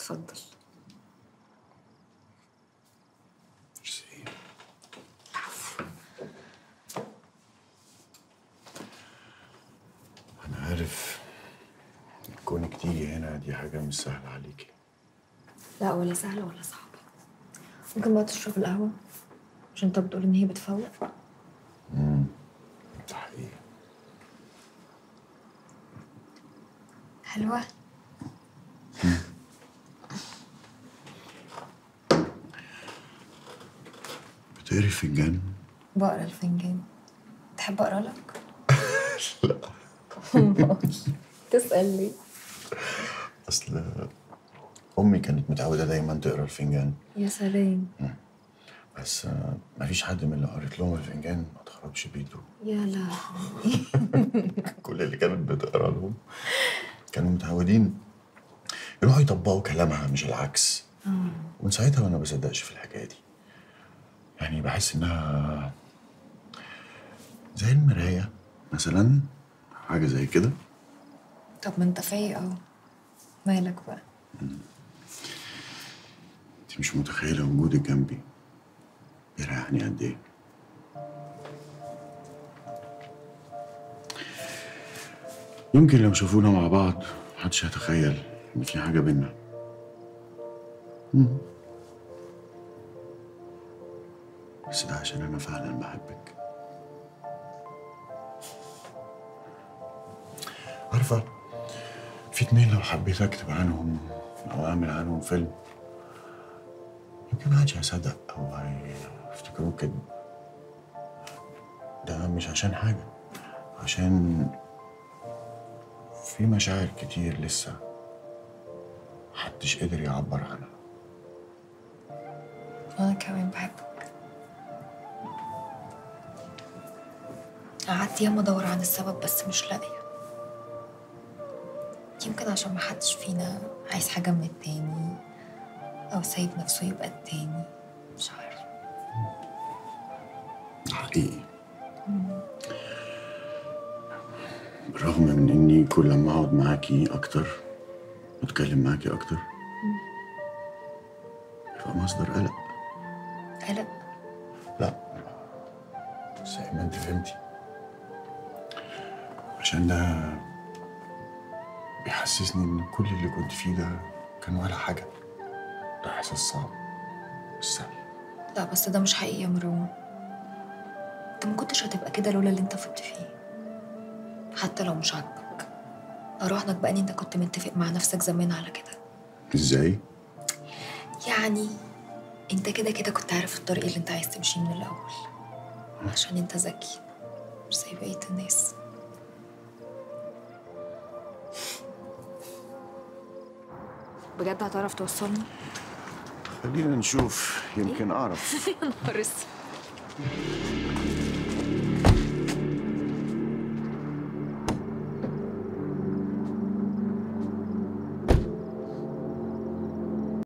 اتفضل ميرسي أنا عارف كونك تيجي هنا دي حاجة مش سهلة عليكي لا ولا سهلة ولا صعبة ممكن بقى تشرب القهوة عشان انت بتقول ان هي بتفوق ده حقيقي حلوة بتقري فنجان بقرا الفنجان تحب اقرا لك؟ لا تسأل ليه؟ أصل أمي كانت متعودة دايما تقرا الفنجان يا سلام بس آه، مفيش حد من اللي قريت لهم الفنجان ما تخرجش بيته يا لهوي كل اللي كانت بتقرا لهم كانوا متعودين يروحوا يطبقوا كلامها مش العكس ومن ساعتها وانا ما بصدقش في الحكايه دي يعني بحس انها زي المرايه مثلا حاجه زي كده طب ما انت فايق اهو مالك بقى؟ انت مش متخيله وجودك جنبي بيريحني قد ايه يمكن لو شافونا مع بعض محدش هيتخيل ان في حاجه بينا مم. بس ده عشان انا فعلا بحبك عارفه في اتنين لو حبيت اكتب عنهم او اعمل عنهم فيلم يمكن محدش هيصدق او هيفتكروه كده ده مش عشان حاجة عشان في مشاعر كتير لسه محدش قدر يعبر عنها انا كمان بحبك قعدت ياما ادور عن السبب بس مش لاقيه يمكن عشان محدش فينا عايز حاجه من التاني او سايب نفسه يبقى التاني مش عارفه حقيقي بالرغم من اني كل ما اقعد معاكي اكتر واتكلم معاكي اكتر يبقى مصدر قلق قلق لا زي ما انت فهمتي عشان ده بيحسسني ان كل اللي كنت فيه ده كان ولا حاجة ده احساس صعب مش سهل لا بس ده مش حقيقي يا مروان انت ما كنتش هتبقى كده لولا اللي انت فت فيه حتى لو مش عاجبك اراهنك بقى ان انت كنت متفق مع نفسك زمان على كده ازاي؟ يعني انت كده كده كنت عارف الطريق اللي انت عايز تمشيه من الاول عشان انت ذكي مش زي بقية الناس بجد هتعرف توصلني؟ خلينا نشوف يمكن اعرف يا نهار اسود